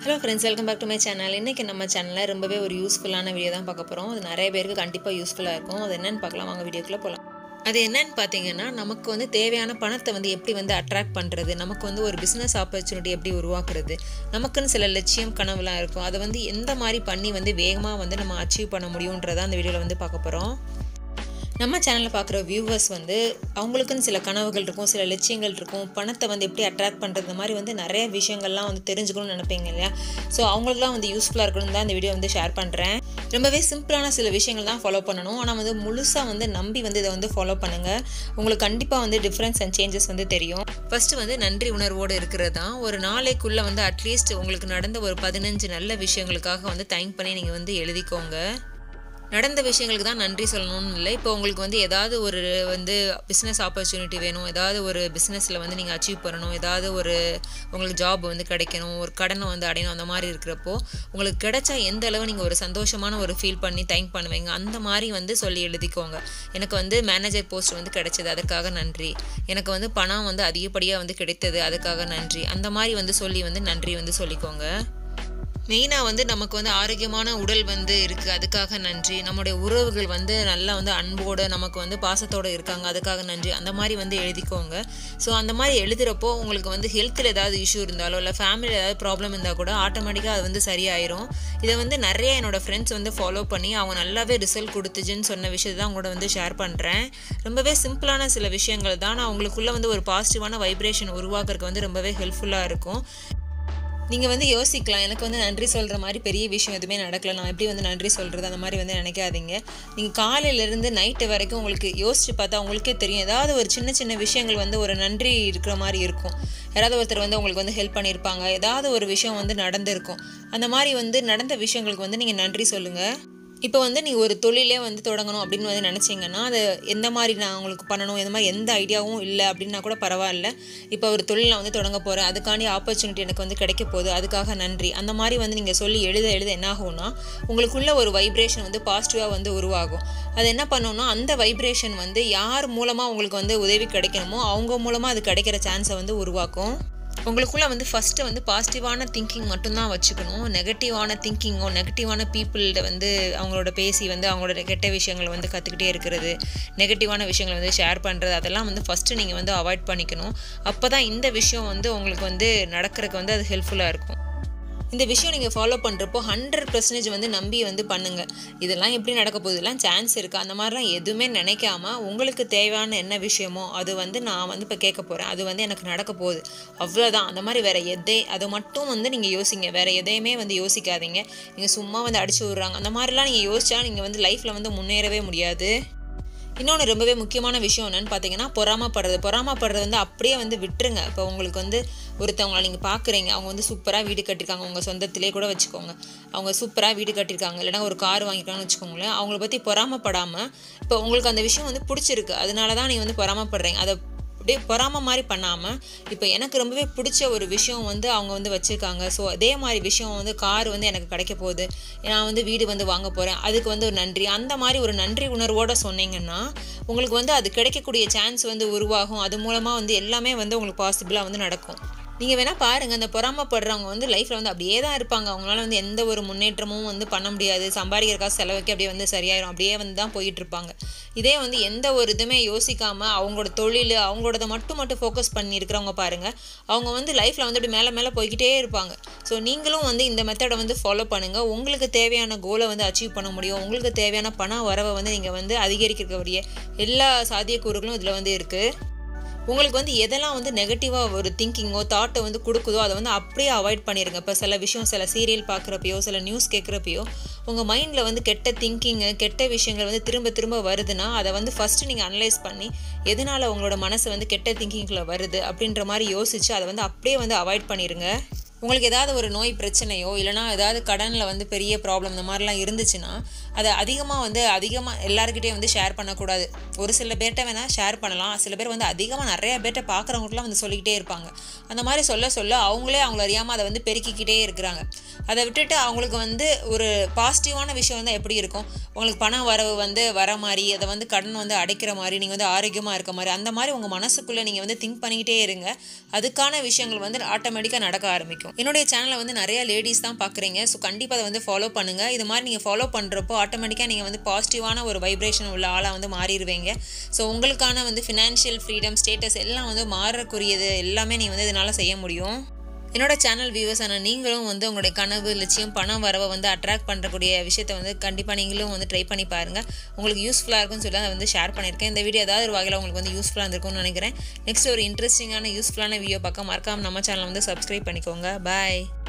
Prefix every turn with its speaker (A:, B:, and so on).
A: hello friends welcome back to my channel இன்றைக்கி நம்ம சேனலில் ரொம்பவே ஒரு யூஸ்ஃபுல்லான வீடியோ தான் பார்க்க போகிறோம் அது நிறைய பேருக்கு கண்டிப்பாக யூஸ்ஃபுல்லாக இருக்கும் அது என்னென்னு பார்க்கலாம் வாங்க வீடியோக்குள்ளே போகலாம் அது என்னன்னு பார்த்தீங்கன்னா நமக்கு வந்து தேவையான பணத்தை வந்து எப்படி வந்து அட்ராக்ட் பண்ணுறது நமக்கு வந்து ஒரு பிஸ்னஸ் ஆப்பர்ச்சுனிட்டி எப்படி உருவாக்குறது நமக்குன்னு சில லட்சியம் கனவுலாம் இருக்கும் அதை வந்து எந்த மாதிரி பண்ணி வந்து வேகமாக வந்து நம்ம அச்சீவ் பண்ண முடியுன்றதை அந்த வீடியோவில் வந்து பார்க்க போகிறோம் நம்ம சேனலில் பார்க்குற வியூவர்ஸ் வந்து அவங்களுக்குன்னு சில கனவுகள் இருக்கும் சில லட்சியங்கள் இருக்கும் பணத்தை வந்து எப்படி அட்ராக்ட் பண்ணுறது இந்த மாதிரி வந்து நிறைய விஷயங்கள்லாம் வந்து தெரிஞ்சுக்கணும்னு நினைப்பீங்க இல்லையா ஸோ அவங்களுக்குலாம் வந்து யூஸ்ஃபுல்லாக இருக்கணும் தான் இந்த வீடியோ வந்து ஷேர் பண்ணுறேன் ரொம்பவே சிம்பிளான சில விஷயங்கள் தான் ஃபாலோ பண்ணணும் ஆனால் வந்து முழுசாக வந்து நம்பி வந்து இதை வந்து ஃபாலோ பண்ணுங்கள் உங்களுக்கு கண்டிப்பாக வந்து டிஃப்ரென்ஸ் அண்ட் சேஞ்சஸ் வந்து தெரியும் ஃபஸ்ட்டு வந்து நன்றி உணர்வோடு இருக்கிறது தான் ஒரு நாளைக்குள்ளே வந்து அட்லீஸ்ட் உங்களுக்கு நடந்த ஒரு பதினஞ்சு நல்ல விஷயங்களுக்காக வந்து டைம் பண்ணி நீங்கள் வந்து எழுதிக்கோங்க நடந்த விஷயங்களுக்கு தான் நன்றி சொல்லணும்னு இல்லை இப்போ உங்களுக்கு வந்து ஏதாவது ஒரு வந்து பிஸ்னஸ் ஆப்பர்ச்சுனிட்டி வேணும் ஏதாவது ஒரு பிஸ்னஸில் வந்து நீங்கள் அச்சீவ் பண்ணணும் ஏதாவது ஒரு உங்களுக்கு ஜாப் வந்து கிடைக்கணும் ஒரு கடனை வந்து அடையணும் அந்த மாதிரி இருக்கிறப்போ உங்களுக்கு கிடைச்சா எந்த அளவு நீங்கள் ஒரு சந்தோஷமான ஒரு ஃபீல் பண்ணி தேங்க் பண்ணுவீங்க அந்த மாதிரி வந்து சொல்லி எழுதிக்கோங்க எனக்கு வந்து மேனேஜர் போஸ்ட் வந்து கிடைச்சது அதுக்காக நன்றி எனக்கு வந்து பணம் வந்து அதிகப்படியாக வந்து கிடைத்தது அதுக்காக நன்றி அந்த மாதிரி வந்து சொல்லி வந்து நன்றி வந்து சொல்லிக்கோங்க மெயினாக வந்து நமக்கு வந்து ஆரோக்கியமான உடல் வந்து இருக்குது அதுக்காக நன்றி நம்முடைய உறவுகள் வந்து நல்லா வந்து அன்போடு நமக்கு வந்து பாசத்தோடு இருக்காங்க அதுக்காக நன்றி அந்த மாதிரி வந்து எழுதிக்கோங்க ஸோ அந்த மாதிரி எழுதுகிறப்போ உங்களுக்கு வந்து ஹெல்த்தில் ஏதாவது இஷ்யூ இருந்தாலோ இல்லை ஃபேமிலியில் ஏதாவது ப்ராப்ளம் இருந்தால் கூட ஆட்டோமேட்டிக்காக அது வந்து சரியாயிரும் இதை வந்து நிறைய என்னோடய ஃப்ரெண்ட்ஸ் வந்து ஃபாலோ பண்ணி அவங்க நல்லாவே ரிசல்ட் கொடுத்துச்சுன்னு சொன்ன விஷயத்தை தான் உங்களோட வந்து ஷேர் பண்ணுறேன் ரொம்பவே சிம்பிளான சில விஷயங்கள் தான் நான் உங்களுக்குள்ளே வந்து ஒரு பாசிட்டிவான வைப்ரேஷன் உருவாக்குறதுக்கு வந்து ரொம்பவே ஹெல்ப்ஃபுல்லாக இருக்கும் நீங்கள் வந்து யோசிக்கலாம் எனக்கு வந்து நன்றி சொல்கிற மாதிரி பெரிய விஷயம் எதுவுமே நடக்கல நான் எப்படி வந்து நன்றி சொல்கிறது அந்த மாதிரி வந்து நினைக்காதீங்க நீங்கள் காலையிலேருந்து நைட்டு வரைக்கும் உங்களுக்கு யோசித்து பார்த்தா உங்களுக்கே தெரியும் ஏதாவது ஒரு சின்ன சின்ன விஷயங்கள் வந்து ஒரு நன்றி இருக்கிற மாதிரி இருக்கும் யாராவது ஒருத்தர் வந்து உங்களுக்கு வந்து ஹெல்ப் பண்ணியிருப்பாங்க ஏதாவது ஒரு விஷயம் வந்து நடந்திருக்கும் அந்த மாதிரி வந்து நடந்த விஷயங்களுக்கு வந்து நீங்கள் நன்றி சொல்லுங்கள் இப்போ வந்து நீங்கள் ஒரு தொழிலே வந்து தொடங்கணும் அப்படின்னு வந்து நினச்சிங்கன்னா அது எந்த மாதிரி நான் உங்களுக்கு பண்ணணும் எந்த மாதிரி எந்த ஐடியாவும் இல்லை அப்படின்னா கூட பரவாயில்ல இப்போ ஒரு தொழில் நான் வந்து தொடங்க போகிறேன் அதுக்காண்டி ஆப்பர்ச்சுனிட்டி எனக்கு வந்து கிடைக்க போகுது அதுக்காக நன்றி அந்த மாதிரி வந்து நீங்கள் சொல்லி எழுத எழுத என்ன ஆகும்னா உங்களுக்குள்ள ஒரு வைப்ரேஷன் வந்து பாசிட்டிவாக வந்து உருவாகும் அது என்ன பண்ணணும்னா அந்த வைப்ரேஷன் வந்து யார் மூலமாக உங்களுக்கு வந்து உதவி கிடைக்கணுமோ அவங்க மூலமாக அது கிடைக்கிற சான்ஸை வந்து உருவாக்கும் உங்களுக்குள்ளே வந்து ஃபஸ்ட்டு வந்து பாசிட்டிவான திங்கிங் மட்டும்தான் வச்சுக்கணும் நெகட்டிவான திங்கிங்கோ நெகட்டிவான பீப்புள்கிட்ட வந்து அவங்களோட பேசி வந்து அவங்களோட கெட்ட விஷயங்களை வந்து கற்றுக்கிட்டே இருக்கிறது நெகட்டிவான விஷயங்களை வந்து ஷேர் பண்ணுறது அதெல்லாம் வந்து ஃபஸ்ட்டு நீங்கள் வந்து அவாய்ட் பண்ணிக்கணும் அப்போ தான் இந்த விஷயம் வந்து உங்களுக்கு வந்து நடக்கிறதுக்கு வந்து அது ஹெல்ப்ஃபுல்லாக இருக்கும் இந்த விஷயம் நீங்கள் ஃபாலோ பண்ணுறப்போ ஹண்ட்ரட் பர்சன்டேஜ் வந்து நம்பி வந்து பண்ணுங்கள் இதெல்லாம் எப்படி நடக்க போகுது இதெல்லாம் சான்ஸ் இருக்குது அந்த மாதிரிலாம் எதுவுமே நினைக்காம உங்களுக்கு தேவையான என்ன விஷயமோ அது வந்து நான் வந்து இப்போ கேட்க போகிறேன் அது வந்து எனக்கு நடக்க போகுது அவ்வளோதான் அந்த மாதிரி வேறு எதை அதை மட்டும் வந்து நீங்கள் யோசிங்க வேறு எதையுமே வந்து யோசிக்காதீங்க நீங்கள் சும்மா வந்து அடிச்சு விட்றாங்க அந்த மாதிரிலாம் நீங்கள் யோசிச்சா நீங்கள் வந்து லைஃப்பில் வந்து முன்னேறவே முடியாது இன்னொன்று ரொம்பவே முக்கியமான விஷயம் என்னென்னு பார்த்தீங்கன்னா பொறாமப்படுறது பொறாமப்படுறது வந்து அப்படியே வந்து விட்டுருங்க இப்போ உங்களுக்கு வந்து ஒருத்தவங்களை நீங்கள் பார்க்குறீங்க அவங்க வந்து சூப்பராக வீடு கட்டியிருக்காங்க உங்கள் சொந்தத்திலே கூட வச்சுக்கோங்க அவங்க சூப்பராக வீடு கட்டியிருக்காங்க இல்லைனா ஒரு கார் வாங்கியிருக்காங்கன்னு வச்சுக்கோங்களேன் அவங்கள பற்றி பொறாமப்படாமல் இப்போ உங்களுக்கு அந்த விஷயம் வந்து பிடிச்சிருக்கு அதனால தான் நீங்கள் வந்து பொறாமப்படுறீங்க அதை அப்படியே பொறாம மாதிரி பண்ணாமல் இப்போ எனக்கு ரொம்பவே பிடிச்ச ஒரு விஷயம் வந்து அவங்க வந்து வச்சுருக்காங்க ஸோ அதே மாதிரி விஷயம் வந்து கார் வந்து எனக்கு கிடைக்க போகுது நான் வந்து வீடு வந்து வாங்க போகிறேன் அதுக்கு வந்து ஒரு நன்றி அந்த மாதிரி ஒரு நன்றி உணர்வோடு சொன்னீங்கன்னா உங்களுக்கு வந்து அது கிடைக்கக்கூடிய சான்ஸ் வந்து உருவாகும் அது மூலமாக வந்து எல்லாமே வந்து உங்களுக்கு பாசிபிளாக வந்து நடக்கும் நீங்கள் வேணால் பாருங்கள் அந்த பொறாமப்படுறவங்க வந்து லைஃப்பில் வந்து அப்படியே தான் இருப்பாங்க அவங்களால வந்து எந்த ஒரு முன்னேற்றமும் வந்து பண்ண முடியாது சம்பாதிக்கிற காசு செலவுக்கு அப்படியே வந்து சரியாயிரும் அப்படியே வந்து தான் போயிட்டுருப்பாங்க இதே வந்து எந்த ஒரு இதுவுமே யோசிக்காமல் அவங்களோட தொழில் அவங்களோட மட்டும் மட்டும் ஃபோக்கஸ் பண்ணி இருக்கிறவங்க பாருங்கள் அவங்க வந்து லைஃப்பில் வந்து அப்படி மேலே மேலே போய்கிட்டே இருப்பாங்க ஸோ நீங்களும் வந்து இந்த மெத்தடை வந்து ஃபாலோ பண்ணுங்கள் உங்களுக்கு தேவையான கோலை வந்து அச்சீவ் பண்ண முடியும் உங்களுக்கு தேவையான பண வரவை வந்து நீங்கள் வந்து அதிகரிக்கக்கூடிய எல்லா சாத்தியக்கூறுகளும் இதில் வந்து இருக்குது உங்களுக்கு வந்து எதெல்லாம் வந்து நெகட்டிவாக ஒரு திங்கிங்கோ தாட்டை வந்து கொடுக்குதோ அதை வந்து அப்படியே அவாய்ட் பண்ணிடுங்க இப்போ சில விஷயம் சில சீரியல் பார்க்குறப்பையோ சில நியூஸ் கேட்குறப்பையோ உங்கள் மைண்டில் வந்து கெட்ட திங்கிங்கு கெட்ட விஷயங்கள் வந்து திரும்ப திரும்ப வருதுன்னா அதை வந்து ஃபஸ்ட்டு நீங்கள் அனலைஸ் பண்ணி எதனால் உங்களோட மனசு வந்து கெட்ட திங்கிங்கில் வருது அப்படின்ற மாதிரி யோசித்து அதை வந்து அப்படியே வந்து அவாய்ட் பண்ணிடுங்க உங்களுக்கு ஏதாவது ஒரு நோய் பிரச்சனையோ இல்லைனா ஏதாவது கடனில் வந்து பெரிய ப்ராப்ளம் இந்த மாதிரிலாம் இருந்துச்சுன்னா அதை அதிகமாக வந்து அதிகமாக எல்லாருக்கிட்டையும் வந்து ஷேர் பண்ணக்கூடாது ஒரு சில பேர்கிட்ட வேணால் ஷேர் பண்ணலாம் சில பேர் வந்து அதிகமாக நிறையா பேர்கிட்ட பார்க்குறவங்களுக்குலாம் வந்து சொல்லிக்கிட்டே இருப்பாங்க அந்த மாதிரி சொல்ல சொல்ல அவங்களே அவங்கள அறியாமல் அதை வந்து பெருக்கிக்கிட்டே இருக்கிறாங்க அதை விட்டுட்டு அவங்களுக்கு வந்து ஒரு பாசிட்டிவான விஷயம் வந்து எப்படி இருக்கும் உங்களுக்கு பண வரவு வந்து வர மாதிரி அதை வந்து கடன் வந்து அடைக்கிற மாதிரி நீங்கள் வந்து ஆரோக்கியமாக இருக்க மாதிரி அந்த மாதிரி உங்கள் மனசுக்குள்ளே நீங்கள் வந்து திங்க் பண்ணிக்கிட்டே இருங்க அதுக்கான விஷயங்கள் வந்து ஆட்டோமேட்டிக்காக நடக்க ஆரம்பிக்கும் என்னுடைய சேனலை வந்து நிறைய லேடிஸ் தான் பார்க்குறீங்க ஸோ கண்டிப்பாக அதை வந்து ஃபாலோ பண்ணுங்கள் இது மாதிரி நீங்கள் ஃபாலோ பண்ணுறப்போ ஆட்டோமேட்டிக்காக நீங்கள் வந்து பாசிட்டிவான ஒரு வைப்ரேஷன் உள்ள ஆளாக வந்து மாறிடுவீங்க ஸோ உங்களுக்கான வந்து ஃபினான்ஷியல் ஃப்ரீடம் ஸ்டேட்டஸ் எல்லாம் வந்து மாறக்கூடியது எல்லாமே நீங்கள் வந்து இதனால் செய்ய முடியும் என்னோட சேனல் வியூவர்ஸ் ஆனால் நீங்களும் வந்து உங்களுடைய கனவு லட்சியம் பணம் வரவை வந்து அட்ராக்ட் பண்ணுறக்கூடிய விஷயத்தை வந்து கண்டிப்பாக நீங்களும் வந்து ட்ரை பண்ணி பாருங்கள் உங்களுக்கு யூஸ்ஃபுல்லாக இருக்கும்னு சொல்லி அதை வந்து ஷேர் பண்ணியிருக்கேன் இந்த வீடியோ ஏதாவது ஒரு வகையில் உங்களுக்கு வந்து யூஸ்ஃபுல்லாக இருந்திருக்கும்னு நினைக்கிறேன் நெக்ஸ்ட் ஒரு இன்ட்ரெஸ்டிங்கான யூஸ்ஃபுல்லான வீடியோ பார்க்க மறக்காம நம்ம சேனலை வந்து சப்ஸ்கிரைப் பண்ணிக்கோங்க பாய்